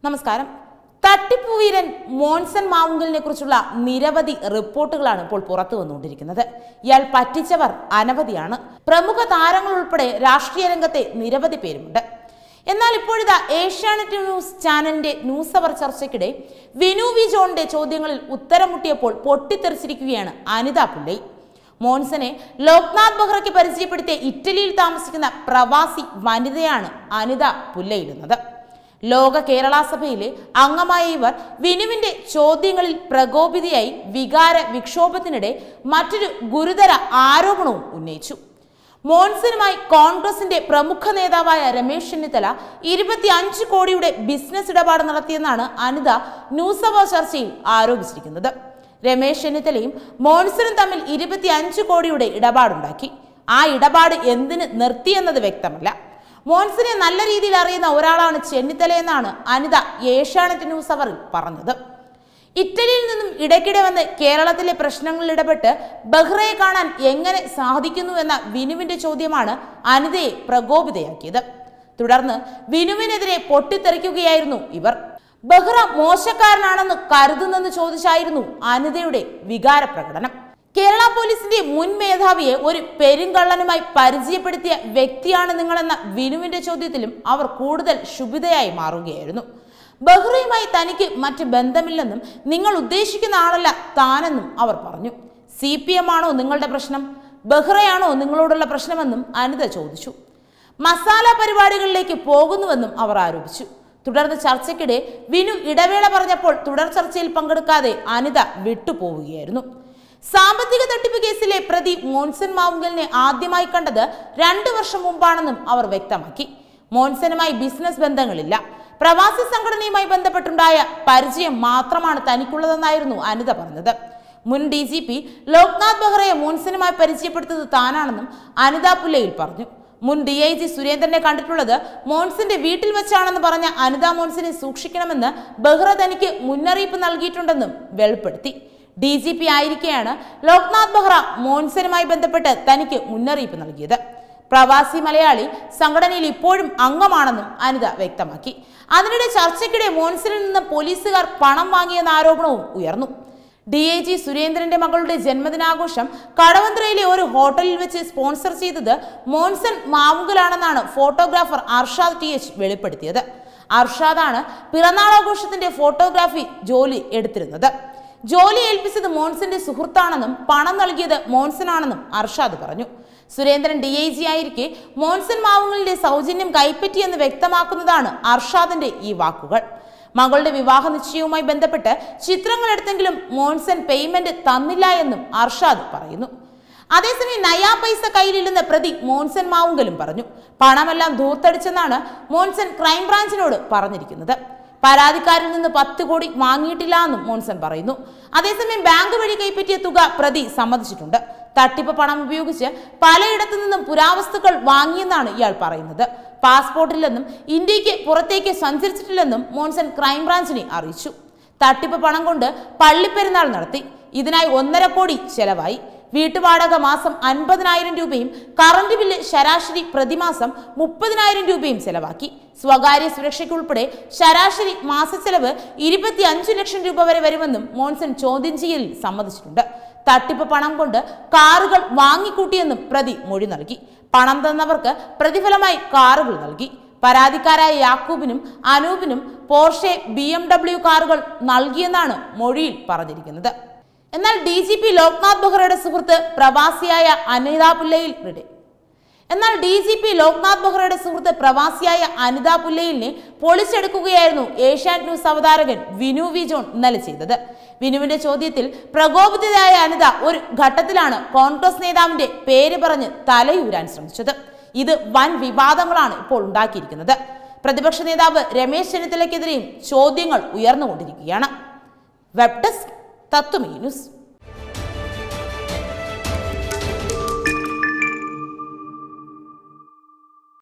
നമസ്കാരം തട്ടിപ്പ് വീരൻ മോൺസൺ മാവുങ്കലിനെ കുറിച്ചുള്ള നിരവധി റിപ്പോർട്ടുകളാണ് ഇപ്പോൾ പുറത്തു വന്നുകൊണ്ടിരിക്കുന്നത് ഇയാൾ പറ്റിച്ചവർ അനവധിയാണ് പ്രമുഖ താരങ്ങൾ ഉൾപ്പെടെ രാഷ്ട്രീയ രംഗത്തെ നിരവധി പേരുമുണ്ട് എന്നാൽ ഇപ്പോഴിതാ ഏഷ്യാനെറ്റ് ന്യൂസ് ചാനലിന്റെ ന്യൂസ് അവർ ചർച്ചയ്ക്കിടെ വിനു വി ജോണിന്റെ ചോദ്യങ്ങളിൽ ഉത്തരം മുട്ടിയപ്പോൾ പൊട്ടിത്തെറിച്ചിരിക്കുകയാണ് അനിത പുല്ലൈ മോൺസനെ ലോക്നാഥ് ബെഹ്റയ്ക്ക് പരിചയപ്പെടുത്തിയ ഇറ്റലിയിൽ താമസിക്കുന്ന പ്രവാസി വനിതയാണ് അനിത പുല്ലയിടുന്നത് ലോക കേരള സഭയിലെ അംഗമായ ഇവർ വിനുവിന്റെ ചോദ്യങ്ങളിൽ പ്രകോപിതയായി വികാര വിക്ഷോഭത്തിനിടെ മറ്റൊരു ഗുരുതര ആരോപണവും ഉന്നയിച്ചു മോൺസനുമായി കോൺഗ്രസിന്റെ പ്രമുഖ നേതാവായ രമേശ് ചെന്നിത്തല ഇരുപത്തി അഞ്ച് കോടിയുടെ ബിസിനസ് ഇടപാട് നടത്തിയെന്നാണ് അനിത ന്യൂസ് അവർ ചർച്ചയിൽ ആരോപിച്ചിരിക്കുന്നത് രമേശ് ചെന്നിത്തലയും മോൺസനും തമ്മിൽ ഇരുപത്തി അഞ്ച് കോടിയുടെ ഇടപാടുണ്ടാക്കി ആ ഇടപാട് എന്തിന് നിർത്തിയെന്നത് വ്യക്തമല്ല മോൺസിനെ നല്ല രീതിയിൽ അറിയുന്ന ഒരാളാണ് ചെന്നിത്തല എന്നാണ് അനിത ഏഷ്യാനെറ്റ് ന്യൂസ് അവറിൽ പറഞ്ഞത് ഇറ്റലിയിൽ നിന്നും ഇടയ്ക്കിടെ വന്ന് കേരളത്തിലെ പ്രശ്നങ്ങളിൽ ഇടപെട്ട് ബഹ്റയെ കാണാൻ എങ്ങനെ സാധിക്കുന്നു എന്ന വിനുവിന്റെ ചോദ്യമാണ് അനിതയെ പ്രകോപിതയാക്കിയത് തുടർന്ന് വിനുവിനെതിരെ പൊട്ടിത്തെറിക്കുകയായിരുന്നു ഇവർ ബഹ്റ മോശക്കാരനാണെന്ന് കരുതുന്നെന്ന് ചോദിച്ചായിരുന്നു അനിതയുടെ വികാര പ്രകടനം കേരള പോലീസിന്റെ മുൻ മേധാവിയെ ഒരു പെരുങ്കള്ളനുമായി പരിചയപ്പെടുത്തിയ വ്യക്തിയാണ് നിങ്ങളെന്ന വിനുവിന്റെ ചോദ്യത്തിലും അവർ കൂടുതൽ ശുഭിതയായി മാറുകയായിരുന്നു ബഹ്റയുമായി തനിക്ക് മറ്റ് ബന്ധമില്ലെന്നും നിങ്ങൾ ഉദ്ദേശിക്കുന്ന ആളല്ല താനെന്നും അവർ പറഞ്ഞു സി പി എം ആണോ നിങ്ങളുടെ പ്രശ്നം ബഹ്റയാണോ നിങ്ങളോടുള്ള പ്രശ്നമെന്നും അനിത ചോദിച്ചു മസാല പരിപാടികളിലേക്ക് പോകുന്നുവെന്നും അവർ ആരോപിച്ചു തുടർന്ന് ചർച്ചയ്ക്കിടെ വിനു ഇടവേള പറഞ്ഞപ്പോൾ തുടർ ചർച്ചയിൽ പങ്കെടുക്കാതെ അനിത വിട്ടുപോവുകയായിരുന്നു സാമ്പത്തിക തട്ടിപ്പ് കേസിലെ പ്രതി മോൻസൻ മാവുങ്കലിനെ ആദ്യമായി കണ്ടത് രണ്ടു വർഷം മുമ്പാണെന്നും അവർ വ്യക്തമാക്കി മോൻസനുമായി ബിസിനസ് ബന്ധങ്ങളില്ല പ്രവാസി സംഘടനയുമായി ബന്ധപ്പെട്ടുണ്ടായ പരിചയം മാത്രമാണ് തനിക്കുള്ളതെന്നായിരുന്നു അനിത പറഞ്ഞത് മുൻ ഡി ജി പി ലോക്നാഥ് ബെഹ്റയെ മോൻസനുമായി പരിചയപ്പെടുത്തത് താനാണെന്നും അനിത പുല്ലയിൽ പറഞ്ഞു മുൻ ഡി ഐ ജി സുരേന്ദ്രനെ കണ്ടിട്ടുള്ളത് മോൺസിന്റെ വീട്ടിൽ വെച്ചാണെന്ന് പറഞ്ഞ അനിത മോൺസിനെ സൂക്ഷിക്കണമെന്ന് ബെഹ്റ തനിക്ക് മുന്നറിയിപ്പ് നൽകിയിട്ടുണ്ടെന്നും വെളിപ്പെടുത്തി ഡി ജി പി ആയിരിക്കെയാണ് ലോക്നാഥ് ബെഹ്റ മോൺസനുമായി ബന്ധപ്പെട്ട് തനിക്ക് മുന്നറിയിപ്പ് നൽകിയത് പ്രവാസി മലയാളി സംഘടനയിൽ ഇപ്പോഴും അംഗമാണെന്നും അനിത വ്യക്തമാക്കി അതിനിടെ ചർച്ചയ്ക്കിടെ മോൺസനിൽ നിന്ന് പോലീസുകാർ പണം വാങ്ങിയെന്ന ആരോപണവും ഉയർന്നു ഡി ഐ ജി സുരേന്ദ്രന്റെ മകളുടെ ജന്മദിനാഘോഷം കടവന്ത്രയിലെ ഒരു ഹോട്ടലിൽ വെച്ച് സ്പോൺസർ ചെയ്തത് മോൺസൺ മാവുങ്കലാണെന്നാണ് ഫോട്ടോഗ്രാഫർ അർഷാദ് ടി എച്ച് വെളിപ്പെടുത്തിയത് അർഷാദാണ് പിറന്നാളാഘോഷത്തിന്റെ ഫോട്ടോഗ്രാഫി ജോലി എടുത്തിരുന്നത് ജോലി ഏൽപ്പിച്ചത് മോൺസന്റെ സുഹൃത്താണെന്നും പണം നൽകിയത് മോൺസനാണെന്നും അർഷാദ് പറഞ്ഞു സുരേന്ദ്രൻ ഡി ഐ ജി ആയിരിക്കെ മോൺസൺ മാവുങ്കലിന്റെ സൗജന്യം കൈപ്പറ്റിയെന്ന് വ്യക്തമാക്കുന്നതാണ് അർഷാദിന്റെ ഈ വാക്കുകൾ മകളുടെ വിവാഹ നിശ്ചയവുമായി ബന്ധപ്പെട്ട് ചിത്രങ്ങൾ എടുത്തെങ്കിലും മോൺസൺ പേയ്മെന്റ് തന്നില്ല എന്നും അർഷാദ് പറയുന്നു അതേസമയം നയാ പൈസ കയ്യിലില്ലെന്ന് പ്രതി മോൺസൺ മാവുങ്കലും പറഞ്ഞു പണമെല്ലാം ധൂർത്തടിച്ചെന്നാണ് മോൺസൺ ക്രൈംബ്രാഞ്ചിനോട് പറഞ്ഞിരിക്കുന്നത് പരാതിക്കാരിൽ നിന്ന് പത്ത് കോടി വാങ്ങിയിട്ടില്ല എന്നും മോൺസൺ പറയുന്നു അതേസമയം ബാങ്ക് വഴി കൈപ്പറ്റിയ തുക പ്രതി സമ്മതിച്ചിട്ടുണ്ട് തട്ടിപ്പ് പണം ഉപയോഗിച്ച് പലയിടത്തു നിന്നും പുരാവസ്തുക്കൾ വാങ്ങിയെന്നാണ് ഇയാൾ പറയുന്നത് പാസ്പോർട്ടില്ലെന്നും ഇന്ത്യക്ക് പുറത്തേക്ക് സഞ്ചരിച്ചിട്ടില്ലെന്നും മോൺസൺ ക്രൈംബ്രാഞ്ചിനെ അറിയിച്ചു തട്ടിപ്പ് പണം കൊണ്ട് പള്ളിപ്പെരുന്നാൾ നടത്തി ഇതിനായി ഒന്നര കോടി ചെലവായി വീട്ടുവാടക മാസം അൻപതിനായിരം രൂപയും കറണ്ട് ബില്ല് ശരാശരി പ്രതിമാസം മുപ്പതിനായിരം രൂപയും ചെലവാക്കി സ്വകാര്യ സുരക്ഷയ്ക്കുൾപ്പെടെ ശരാശരി മാസച്ചെലവ് ഇരുപത്തി അഞ്ചു ലക്ഷം രൂപ വരെ വരുമെന്നും മോൺസൺ ചോദ്യം ചെയ്യലിൽ സമ്മതിച്ചിട്ടുണ്ട് തട്ടിപ്പ് പണം കൊണ്ട് കാറുകൾ വാങ്ങിക്കൂട്ടിയെന്നും പ്രതി മൊഴി നൽകി പണം തന്നവർക്ക് പ്രതിഫലമായി കാറുകൾ നൽകി പരാതിക്കാരായ യാക്കൂബിനും അനൂപിനും പോർഷെ ബി എം ഡബ്ല്യു കാറുകൾ നൽകിയെന്നാണ് മൊഴിയിൽ പറഞ്ഞിരിക്കുന്നത് എന്നാൽ ഡി ജി പി ലോക്നാഥ് ബെഹ്റയുടെ സുഹൃത്ത് പ്രവാസിയായ അനിത പുല്ലയിൽ റിഡെ എന്നാൽ ഡി ജി പി ലോക്നാഥ് ബെഹ്റയുടെ സുഹൃത്ത് പ്രവാസിയായ അനിത പുല്ലയിലിനെ പൊളിച്ചെടുക്കുകയായിരുന്നു ഏഷ്യാനെറ്റ് ന്യൂസ് അവതാരകൻ വിനു വി ജോൺ ഇന്നലെ ചെയ്തത് വിനുവിന്റെ ചോദ്യത്തിൽ പ്രകോപിതയായ അനിത ഒരു ഘട്ടത്തിലാണ് കോൺഗ്രസ് നേതാവിന്റെ പേര് പറഞ്ഞ് തലയൂരാൻ ശ്രമിച്ചത് ഇത് വൻ വിവാദങ്ങളാണ് ഇപ്പോൾ ഉണ്ടാക്കിയിരിക്കുന്നത് പ്രതിപക്ഷ നേതാവ് രമേശ് ചെന്നിത്തലയ്ക്കെതിരെയും ചോദ്യങ്ങൾ ഉയർന്നുകൊണ്ടിരിക്കുകയാണ് വെബ് ഡെസ്ക് തത്വമീ ന്യൂസ്